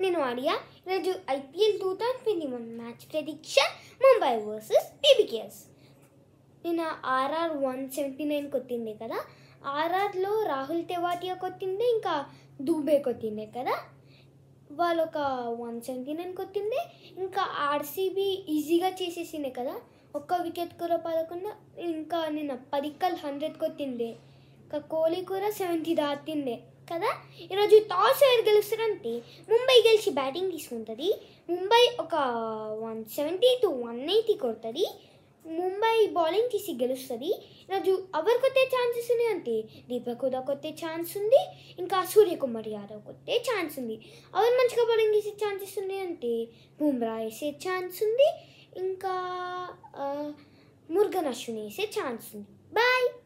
నేను ఆడియా ఈరోజు IPL two thousand twenty one match prediction Mumbai versus PBKS నిన్న ఆర్ఆర్ వన్ సెవెంటీ నైన్ కొట్టిండే కదా ఆర్ఆర్లో రాహుల్ తెవాటియా కొట్టిండే ఇంకా దూబే కొట్టిండే కదా వాళ్ళు ఒక వన్ సెవెంటీ నైన్ కొట్టిండే ఇంకా ఆర్సీబీ ఈజీగా చేసేసిండే కదా ఒక్క వికెట్ కూడా పడకుండా ఇంకా నిన్న పడిక్కల్ హండ్రెడ్ కొట్టిండే ఇంకా కోహ్లీ కూడా సెవెంటీ దాటిండే కదా ఈరోజు టాస్ ఎవరు గెలుస్తారంటే ముంబై గెలిచి బ్యాటింగ్ తీసుకుంటుంది ముంబై ఒక one seventy to one eighty కొడుతుంది ముంబై బౌలింగ్ తీసి గెలుస్తుంది ఈరోజు ఎవరు కొట్టే ఛాన్సెస్ ఉన్నాయి అంటే దీపక్ కూడా కొట్టే ఛాన్స్ ఉంది ఇంకా సూర్యకుమార్ యాదవ్ కొట్టే ఛాన్స్ ఉంది ఎవరు మంచిగా బౌలింగ్ వేసే ఛాన్సెస్ ఉన్నాయి అంటే బుమ్రా వేసే ఛాన్స్ ఉంది ఇంకా ఆ, మురుగన్ అశ్విన్ వేసే ఛాన్స్ ఉంది బాయ్